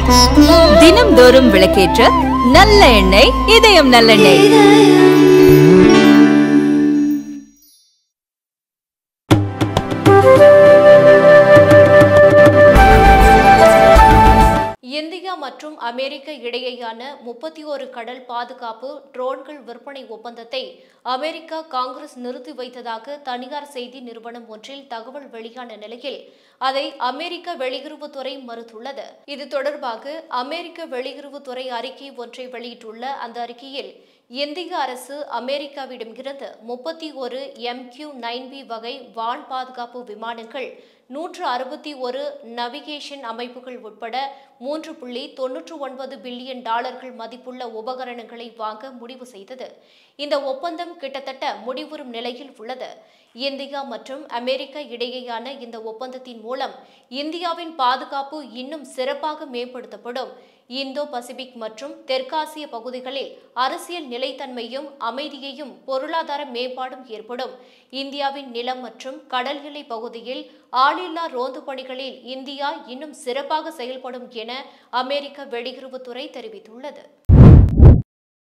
தினம்தோறும் விளக்கேற்ற நல்ல எண்ணெய் இதயம் நல்லெண்ணெய் இந்தியா மற்றும் அமெரிக்க இடையேயான முப்பத்தி ஒரு கடல் பாதுகாப்பு ட்ரோன்கள் விற்பனை ஒப்பந்தத்தை அமெரிக்கா காங்கிரஸ் நிறுத்தி வைத்ததாக தனியார் செய்தி நிறுவனம் ஒன்றில் தகவல் வெளியான நிலையில் அதை அமெரிக்க வெளியுறவுத்துறை மறுத்துள்ளது இது தொடர்பாக அமெரிக்க வெளியுறவுத்துறை அறிக்கை ஒன்றை வெளியிட்டுள்ள அந்த அறிக்கையில் இந்திய அரசு அமெரிக்காவிடமிருந்து முப்பத்தி ஒரு எம்கியூ நைன் பி வகை வான் பாதுகாப்பு விமானங்கள் நூற்று அறுபத்தி ஒரு நவிகேஷன் அமைப்புகள் உட்பட மூன்று புள்ளி தொன்னூற்று ஒன்பது பில்லியன் டாலர்கள் மதிப்புள்ள உபகரணங்களை வாங்க முடிவு செய்தது இந்த ஒப்பந்தம் கிட்டத்தட்ட முடிவுறும் நிலையில் உள்ளது இந்தியா மற்றும் அமெரிக்கா இடையேயான இந்த ஒப்பந்தத்தின் மூலம் இந்தியாவின் பாதுகாப்பு இன்னும் சிறப்பாக மேம்படுத்தப்படும் இந்தோ பசிபிக் மற்றும் தெற்காசிய பகுதிகளில் அரசியல் நிலைத்தன்மையும் அமைதியையும் பொருளாதார மேம்பாடும் ஏற்படும் இந்தியாவின் நிலம் மற்றும் கடல் எல்லை பகுதியில் ஆளில்லா ரோந்து பணிகளில் இந்தியா இன்னும் சிறப்பாக செயல்படும் என அமெரிக்க வெளியுறவுத்துறை தெரிவித்துள்ளது